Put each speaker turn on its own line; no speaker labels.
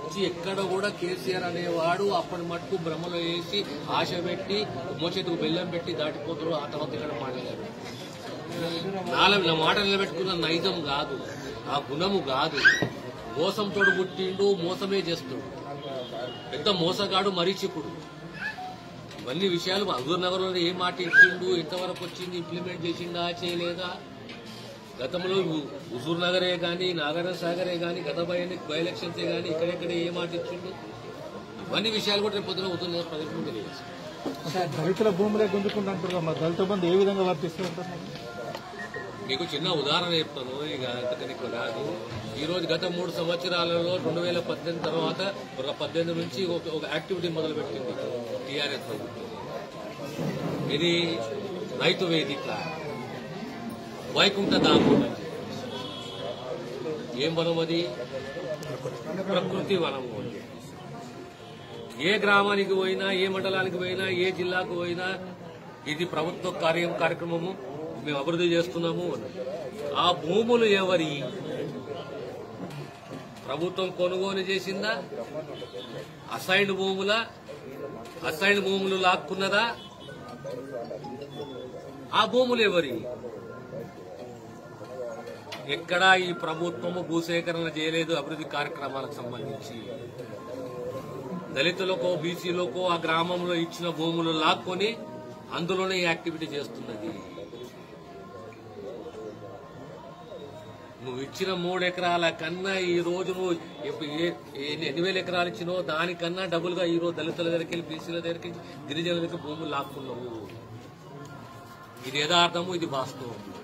నుంచి ఎక్కడ కూడా కేసీఆర్ అనేవాడు అప్పటి మటుకు భ్రమలో వేసి ఆశ పెట్టి మోచేతుకు బెల్లం పెట్టి దాటిపోతారు ఆ తర్వాత ఇక్కడ మాట్లాడారు నాలుగు నా మాట నిలబెట్టుకున్న నైజం కాదు ఆ గుణము కాదు మోసంతో పుట్టిండు మోసమే చేస్తుడు పెద్ద మోసగాడు మరీచికుడు ఇవన్నీ విషయాలు హజూర్ నగర్ లో ఏ మాట ఇచ్చిండు ఎంతవరకు వచ్చింది ఇంప్లిమెంట్ చేసిందా చేయలేదా గతంలో హు- హుజూర్ నగరే గాని నాగార్జున సాగరే గాని గత బై బై ఎలక్షన్సే గాని ఇక్కడెక్కడ ఏ మాట ఇచ్చిండు ఇవన్నీ విషయాలు కూడా రేపు పొద్దున అవుతుంది ప్రజలకు ముందు తెలియదు
దళితుల భూములే గుంజుకుంటుంటారు మరి దళిత బంధు ఏ విధంగా వర్తిస్తూ ఉంటారు
మీకు చిన్న ఉదాహరణ చెప్తాను ఇక అంతకని ఎక్కువ రాదు ఈ రోజు గత మూడు సంవత్సరాలలో రెండు వేల పద్దెనిమిది తర్వాత ఒక పద్దెనిమిది నుంచి ఒక ఒక యాక్టివిటీ మొదలు పెట్టింది టీఆర్ఎస్ ప్రభుత్వం ఇది రైతు వేదిక వైకుంఠ ధామం అని ఏం వనం అది ప్రకృతి వనం అని ఏ గ్రామానికి పోయినా ఏ మండలానికి పోయినా ఏ జిల్లాకు పోయినా ఇది ప్రభుత్వ కార్యం కార్యక్రమము మేము అభివృద్ధి చేస్తున్నాము అని ఆ భూములు ఎవరి ప్రభుత్వం కొనుగోలు చేసిందా అసైన్డ్ భూముల అసైన్డ్ భూములు లాక్కున్నదా ఆ భూములు ఎవరి ఎక్కడా ఈ ప్రభుత్వము భూసేకరణ చేయలేదు అభివృద్ధి కార్యక్రమాలకు సంబంధించి దళితులకో బీసీలకో ఆ గ్రామంలో ఇచ్చిన భూములు లాక్కొని అందులోనే ఈ యాక్టివిటీ చేస్తున్నది నువ్వు ఇచ్చిన మూడు ఎకరాల కన్నా ఈ రోజు నువ్వు ఎప్పు- ఏ- ఏ- ఎన్ని వేల ఎకరాలు ఇచ్చినో దానికన్నా డబుల్ గా ఈ రోజు దళితుల దగ్గరికి వెళ్ళి బీసీల దగ్గరికి వెళ్ళి గిరిజనుల దగ్గర భూములు లాక్కున్నావు ఇది యథార్థము ఇది వాస్తవం